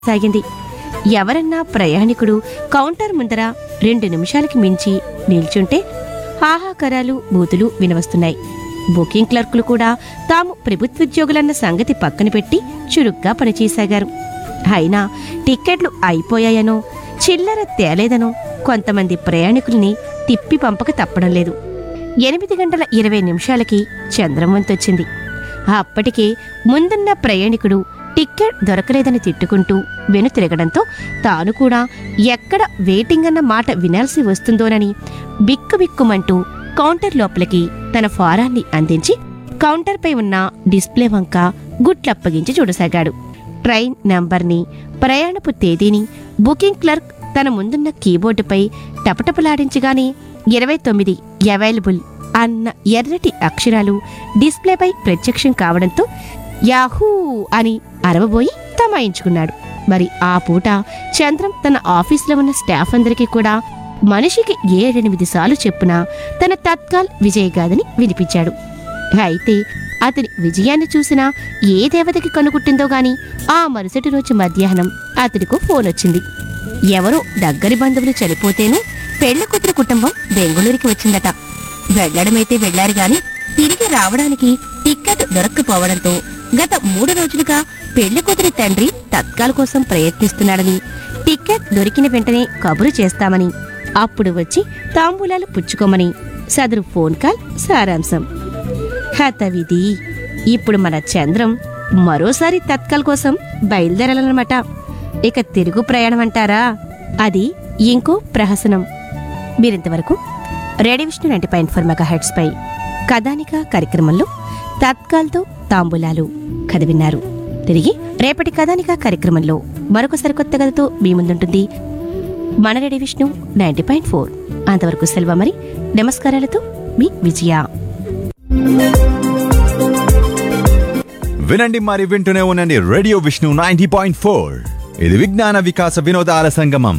సాగింది ఎవరన్నా ప్రయాణికుడు కౌంటర్ ముందర రెండు నిమిషాలకి మించి నిల్చుంటే హాహాకరాలు బూతులు వినవస్తున్నాయి బుకింగ్ క్లర్కులు కూడా తాము ప్రభుత్వోద్యోగులన్న సంగతి పక్కన పెట్టి చురుగ్గా పనిచేసాగారు అయినా టిక్కెట్లు అయిపోయాయనో చిల్లర తేలేదనో కొంతమంది ప్రయాణికుల్ని తిప్పి పంపక తప్పడం లేదు ఎనిమిది గంటల ఇరవై నిమిషాలకి చంద్రవంతొచ్చింది అప్పటికే ముందున్న ప్రయాణికుడు టిక్కెట్ దొరకలేదని తిట్టుకుంటూ వెనుతిరగడంతో తాను కూడా ఎక్కడ వెయిటింగ్ అన్న మాట వినాల్సి వస్తుందోనని బిక్కుబిక్కుమంటూ కౌంటర్ లోపలికి తన ఫారాన్ని అందించి కౌంటర్పై ఉన్న డిస్ప్లే వంక గుట్లప్పగించి చూడసాగాడు ట్రైన్ నంబర్ని ప్రయాణపు తేదీని బుకింగ్ క్లర్క్ తన ముందున్న కీబోర్డుపై టపటపలాడించగానే ఇరవై తొమ్మిది అవైలబుల్ అన్న ఎర్రటి అక్షరాలు డిస్ప్లేపై ప్రత్యక్షం కావడంతో యాహూ అని అరవబోయి తమాయించుకున్నాడు మరి ఆ పూట చంద్రం తన ఆఫీసులో ఉన్న స్టాఫ్ అందరికీ కూడా మనిషికి ఏడెనిమిది సార్లు చెప్పున తన తత్కాల్ విజయగాథని వినిపించాడు అయితే అతని విజయాన్ని చూసిన ఏ దేవతకి కనుగుట్టిందో గాని ఆ మరుసటి రోజు మధ్యాహ్నం అతడికి ఫోన్ వచ్చింది ఎవరో దగ్గరి బంధువులు చనిపోతేను పెళ్లి కూతురు కుటుంబం బెంగళూరుకి వచ్చిందట వెళ్లడమైతే వెళ్లారు గాని తిరిగి రావడానికి టిక్కెట్ దొరక్కపోవడంతో గత మూడు రోజులుగా పెళ్లి కూతురి తండ్రి తత్కాల కోసం ప్రయత్నిస్తున్నాడని టిక్కెట్ దొరికిన వెంటనే కబురు చేస్తామని అప్పుడు వచ్చి తాంబూలాలు పుచ్చుకోమని సదరు ఫోన్ కాల్ సారాంశం హతవిధి ఇప్పుడు మన చంద్రం మరోసారి తత్కాల్ కోసం బయలుదేరాలన్నమాట ఇక తిరుగు ప్రయాణం అంటారా అది ఇంకో ప్రహసనం మీరింతవరకు radio Vishnu ninety point four megahertz పై కథానిక కార్యక్రమంలో తత్కాల్తో తాంబూలాలు కథ విన్నారు తిరిగి రేపటి కథానిక కార్యక్రమంలో మరొక సరికొత్త కథతో మీ ముందుంటుంది మన radio Vishnu ninety point four అంతవరకు సెలవు మరి నమస్కారాలతో మీ విజయ వినండి మరి వింటూనే ఉండండి radio Vishnu ninety point four ఇది విజ్ఞాన వికాస వినోదాల సంగమం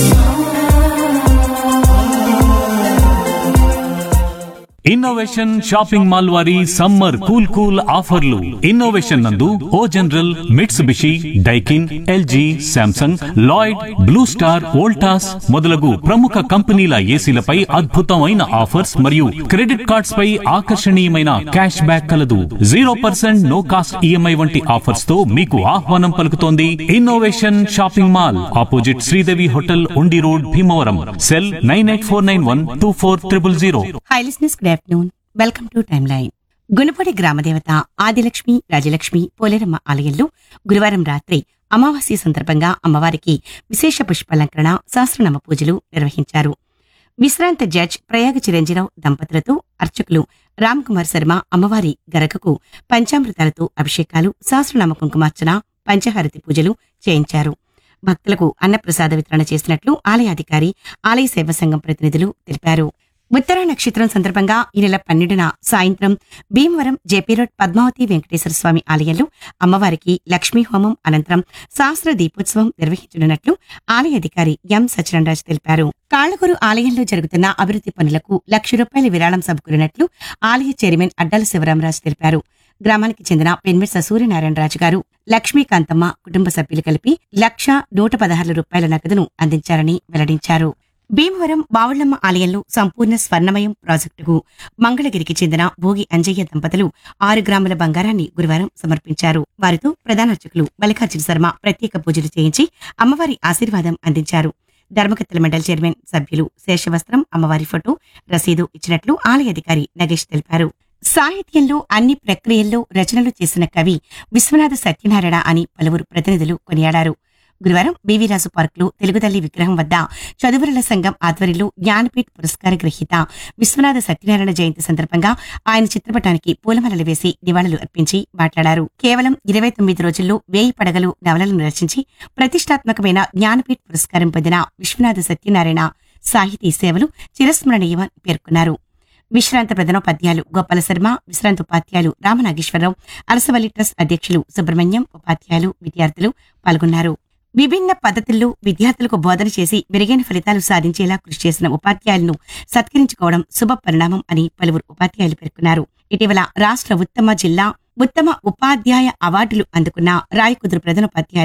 ఇన్నోవేషన్ షాపింగ్ మాల్ వారి సమ్మర్ కూల్ కూల్ ఆఫర్లు ఇన్నోవేషన్ నందు O General Mitsubishi Daikin LG Samsung Lloyd Blue Star Voltas మొదలగు ప్రముఖ కంపెనీల ఏసీలపై అద్భుతమైన ఆఫర్స్ మరియు క్రెడిట్ కార్డ్స్ పై ఆకర్షణీయమైన క్యాష్ బ్యాక్ కలదు zero percent no cost EMI వంటి ఆఫర్స్ తో మీకు ఆహ్వానం పలుకుతోంది innovation shopping mall opposite Sridevi hotel Undi road Bhimavaram cell nine eight four nine one two four triple zero hi listeners good afternoon welcome to time line గుణపడి గ్రామదేవత ఆదిలక్ష్మి రాజలక్ష్మి పోలేరమ్మ ఆలయంలో గురువారం రాత్రి అమావాస్య సందర్భంగా అమ్మవారికి విశేష పుష్పాలంకరణ సహస్రనామ పూజలు నిర్వహించారు విశ్రాంత జడ్జ్ ప్రయాగ చిరంజీరావు దంపతులతో అర్చకులు రామ్ కుమార్ శర్మ అమ్మవారి గరకకు పంచామృతాలతో అభిషేకాలు సహస్రనామ కుంకుమార్చన పంచహారతి పూజలు చేయించారు భక్తులకు అన్నప్రసాద వితరణ చేసినట్లు ఆలయాధికారి ఆలయ సేవా సంఘం ప్రతినిధులు తెలిపారు ఉత్తర నక్షత్రం సందర్భంగా ఈ నెల పన్నెండున సాయంత్రం భీమవరం జేపీ రోడ్ పద్మావతి వెంకటేశ్వర స్వామి ఆలయంలో అమ్మవారికి లక్ష్మీ హోమం అనంతరం సహస్ర దీపోత్సవం నిర్వహించనున్నట్లు ఆలయ అధికారి ఎం సత్యనారాయణ తెలిపారు కాళ్లకూరు ఆలయంలో జరుగుతున్న అభివృద్ధి పనులకు లక్ష రూపాయల విరాళం సమకూరినట్లు ఆలయ చైర్మన్ అడ్డాల శివరామరాజు తెలిపారు గ్రామానికి చెందిన పెన్మిట్స సూర్యనారాయణ రాజు గారు లక్ష్మీకాంతమ్మ కుటుంబ సభ్యులు కలిపి లక్ష నూట పదహారు రూపాయల నగదును అందించారని వెల్లడించారు భీమవరం బావుళ్లమ్మ ఆలయంలో సంపూర్ణ స్వర్ణమయం ప్రాజెక్టుకు మంగళగిరికి చెందిన భోగి అంజయ్య దంపతులు ఆరు గ్రాముల బంగారాన్ని గురువారం సమర్పించారు వారితో ప్రధాన అర్చకులు మల్లికార్జున శర్మ ప్రత్యేక పూజలు చేయించి అమ్మవారి ఆశీర్వాదం అందించారు ధర్మకత్తల మండలి చైర్మన్ సభ్యులు శేషవస్త్రం అమ్మవారి ఫోటో రసీదు ఇచ్చినట్లు ఆలయ అధికారి నగేష్ తెలిపారు సాహిత్యంలో అన్ని ప్రక్రియల్లో రచనలు చేసిన కవి విశ్వనాథ సత్యనారాయణ అని పలువురు ప్రతినిధులు కొనియాడారు గురువారం బీవీరాజు పార్కులో తెలుగుతల్లి విగ్రహం వద్ద చదువురుల సంఘం ఆధ్వర్యంలో జ్ఞానపీఠ్ పురస్కార గ్రహీత విశ్వనాథ సత్యనారాయణ జయంతి సందర్భంగా ఆయన చిత్రపటానికి పూలమాలలు వేసి నివాళులు అర్పించి మాట్లాడారు కేవలం ఇరవై తొమ్మిది రోజుల్లో వేయి పడగలు నవలలను రచించి ప్రతిష్టాత్మకమైన జ్ఞానపీఠ్ పురస్కారం పొందిన విశ్వనాథ సత్యనారాయణ సాహితీ సేవలు చిరస్మరణీయమని పేర్కొన్నారు విశ్రాంత ప్రధానోపాధ్యాయులు గోపాల శర్మ విశ్రాంత ఉపాధ్యాయులు రామనాగేశ్వరరావు అలసవల్లి ట్రస్ట్ అధ్యక్షులు సుబ్రహ్మణ్యం ఉపాధ్యాయులు విద్యార్థులు పాల్గొన్నారు విభిన్న పద్ధతుల్లో విద్యార్థులకు బోధన చేసి మెరుగైన ఫలితాలు సాధించేలా కృషి చేసిన ఉపాధ్యాయులను సత్కరించుకోవడం శుభ పరిణామం అని పలువురు ఉపాధ్యాయులు పేర్కొన్నారు ఇటీవల రాష్ట్ర ఉత్తమ జిల్లా ఉత్తమ ఉపాధ్యాయ అవార్డులు అందుకున్న రాయకుదురు ప్రధానోపాధ్యాయులు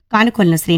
కానుకొల్ల శ్రీ